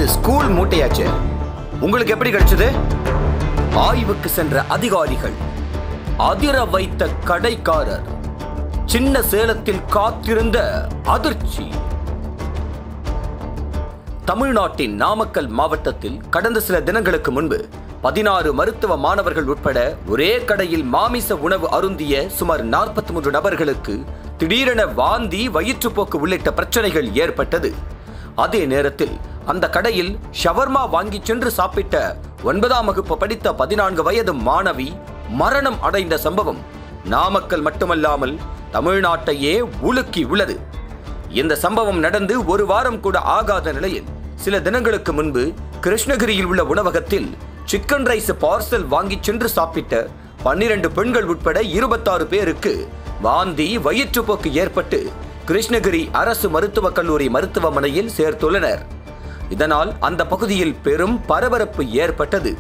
school மூட்டையாச்சு உங்களுக்கு எப்படி கிடைச்சது ஆய்வுக்கு சென்ற அதிகாரிகள் அதிர வைத்த கடைக்காரர் சின்ன சேலத்தில் காத்திருந்த அதிர்ச்சி தமிழ்நாட்டின் நாமக்கல் மாவட்டத்தில் கடந்த சில தினங்களுக்கு முன்பு பதினாறு மருத்துவ மாணவர்கள் உட்பட ஒரே கடையில் மாமிச உணவு அருந்திய சுமார் நாற்பத்தி மூன்று நபர்களுக்கு திடீரென வாந்தி வயிற்றுப்போக்கு உள்ளிட்ட பிரச்சனைகள் ஏற்பட்டது அதே நேரத்தில் அந்த கடையில் ஷவர்மா வாங்கி சென்று சாப்பிட்ட ஒன்பதாம் வகுப்பு படித்த பதினான்கு வயது மாணவி மரணம் அடைந்த சம்பவம் நாமக்கல் மட்டுமல்லாமல் தமிழ்நாட்டையே உலுக்கி உள்ளது இந்த சம்பவம் நடந்து ஒரு வாரம் கூட ஆகாத நிலையில் சில தினங்களுக்கு முன்பு கிருஷ்ணகிரியில் உள்ள உணவகத்தில் சிக்கன் ரைஸ் பார்சல் வாங்கி சென்று சாப்பிட்ட பன்னிரண்டு பெண்கள் உட்பட இருபத்தாறு பேருக்கு வாந்தி வயிற்றுப்போக்கு ஏற்பட்டு கிருஷ்ணகிரி அரசு மருத்துவக் கல்லூரி மருத்துவமனையில் சேர்த்துள்ளனர் இதனால் அந்த பகுதியில் பெரும் பரபரப்பு ஏற்பட்டது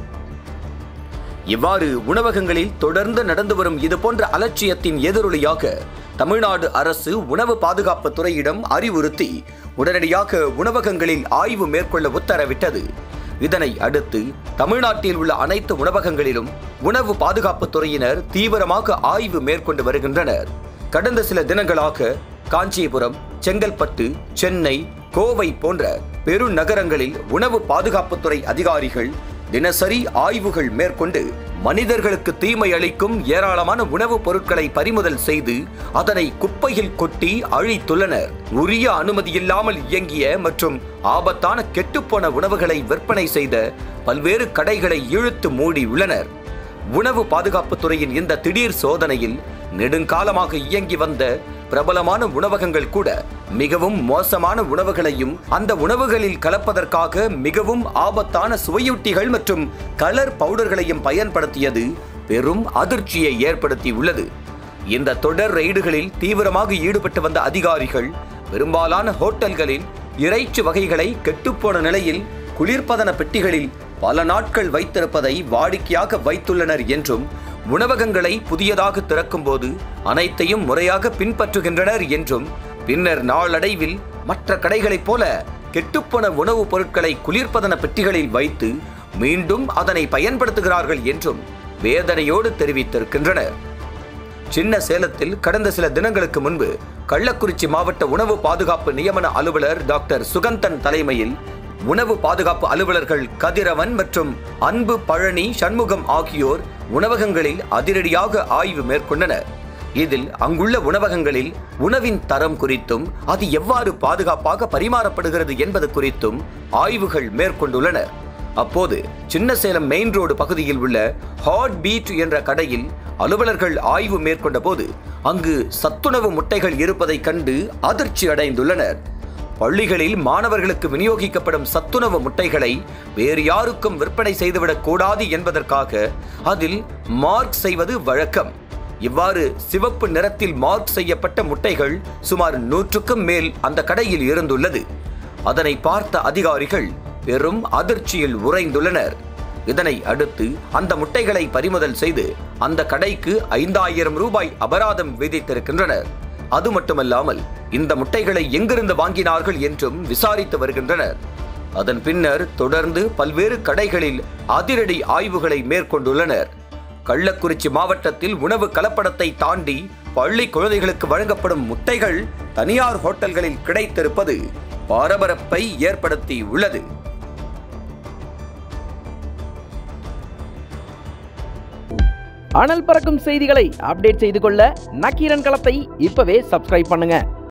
இவ்வாறு உணவகங்களில் தொடர்ந்து நடந்து வரும் இதுபோன்ற அலட்சியத்தின் எதிரொலியாக தமிழ்நாடு அரசு உணவு பாதுகாப்பு துறையிடம் அறிவுறுத்தி உடனடியாக உணவகங்களில் ஆய்வு மேற்கொள்ள உத்தரவிட்டது இதனை அடுத்து தமிழ்நாட்டில் உள்ள அனைத்து உணவகங்களிலும் உணவு பாதுகாப்பு துறையினர் தீவிரமாக ஆய்வு மேற்கொண்டு வருகின்றனர் கடந்த சில தினங்களாக காஞ்சிபுரம் செங்கல்பட்டு சென்னை கோவை போன்ற பெருநகரங்களில் உணவு பாதுகாப்புத்துறை அதிகாரிகள் தினசரி ஆய்வுகள் மேற்கொண்டு மனிதர்களுக்கு தீமை அளிக்கும் ஏராளமான உணவுப் பொருட்களை பறிமுதல் செய்து அதனை குப்பையில் கொட்டி அழித்துள்ளனர் உரிய அனுமதியில்லாமல் இயங்கிய மற்றும் ஆபத்தான கெட்டுப்போன உணவுகளை விற்பனை செய்த பல்வேறு கடைகளை இழுத்து மூடியுள்ளனர் உணவு பாதுகாப்புத் துறையின் இந்த திடீர் சோதனையில் நெடுங்காலமாக இயங்கி வந்த பிரபலமான உணவகங்கள் கூட மிகவும் மோசமான உணவுகளையும் அந்த உணவுகளில் கலப்பதற்காக மிகவும் ஆபத்தான சுவையூட்டிகள் மற்றும் கலர் பவுடர்களையும் பயன்படுத்தியது பெரும் அதிர்ச்சியை ஏற்படுத்தியுள்ளது இந்த தொடர் ரெய்டுகளில் தீவிரமாக ஈடுபட்டு வந்த அதிகாரிகள் பெரும்பாலான ஹோட்டல்களில் இறைச்சி வகைகளை கெட்டுப்போன நிலையில் குளிர்பதன பெட்டிகளில் பல நாட்கள் வைத்திருப்பதை வாடிக்கையாக வைத்துள்ளனர் என்றும் உணவகங்களை புதியதாக திறக்கும்போது அனைத்தையும் முறையாக பின்பற்றுகின்றனர் என்றும் பின்னர் நாளடைவில் மற்ற கடைகளைப் போல கெட்டுப்போன உணவுப் பொருட்களை குளிர்பதன பெட்டிகளில் வைத்து மீண்டும் அதனை பயன்படுத்துகிறார்கள் என்றும் வேதனையோடு தெரிவித்திருக்கின்றனர் சின்ன சேலத்தில் கடந்த சில தினங்களுக்கு முன்பு கள்ளக்குறிச்சி மாவட்ட உணவு பாதுகாப்பு நியமன அலுவலர் டாக்டர் சுகந்தன் தலைமையில் உணவு பாதுகாப்பு அலுவலர்கள் கதிரவன் மற்றும் அன்பு பழனி சண்முகம் ஆகியோர் உணவகங்களில் அதிரடியாக ஆய்வு மேற்கொண்டனர் இதில் அங்குள்ள உணவகங்களில் உணவின் தரம் குறித்தும் அது எவ்வாறு பாதுகாப்பாக பரிமாறப்படுகிறது என்பது குறித்தும் ஆய்வுகள் மேற்கொண்டுள்ளனர் அப்போது சின்னசேலம் மெயின் ரோடு பகுதியில் உள்ள ஹாட் பீட் என்ற கடையில் அலுவலர்கள் ஆய்வு மேற்கொண்ட போது அங்கு சத்துணவு முட்டைகள் இருப்பதைக் கண்டு அதிர்ச்சி அடைந்துள்ளனர் பள்ளிகளில் மாணவர்களுக்கு விநியோகிக்கப்படும் சத்துணவு முட்டைகளை வேறு யாருக்கும் விற்பனை செய்துவிடக் கூடாது என்பதற்காக அதில் மார்க் செய்வது வழக்கம் இவ்வாறு சிவப்பு நிறத்தில் மார்க் செய்யப்பட்ட முட்டைகள் சுமார் நூற்றுக்கும் மேல் அந்த கடையில் இருந்துள்ளது அதனை பார்த்த அதிகாரிகள் பெரும் அதிர்ச்சியில் உறைந்துள்ளனர் இதனை அடுத்து அந்த முட்டைகளை பறிமுதல் செய்து அந்த கடைக்கு ஐந்தாயிரம் ரூபாய் அபராதம் விதித்திருக்கின்றனர் அது மட்டுமல்லாமல் இந்த முட்டைகளை எங்கிருந்து வாங்கினார்கள் என்றும் விசாரித்து வருகின்றனர் அதன் பின்னர் தொடர்ந்து பல்வேறு கடைகளில் அதிரடி ஆய்வுகளை மேற்கொண்டுள்ளனர் கள்ளக்குறிச்சி மாவட்டத்தில் உணவு கலப்படத்தை தாண்டி பள்ளி குழந்தைகளுக்கு வழங்கப்படும் முட்டைகள் தனியார் ஹோட்டல்களில் கிடைத்திருப்பது பரபரப்பை ஏற்படுத்தி உள்ளது அனல் பறக்கும் செய்திகளை அப்டேட் செய்து கொள்ள நக்கீரன் களத்தை இப்பவே சப்ஸ்கிரைப் பண்ணுங்க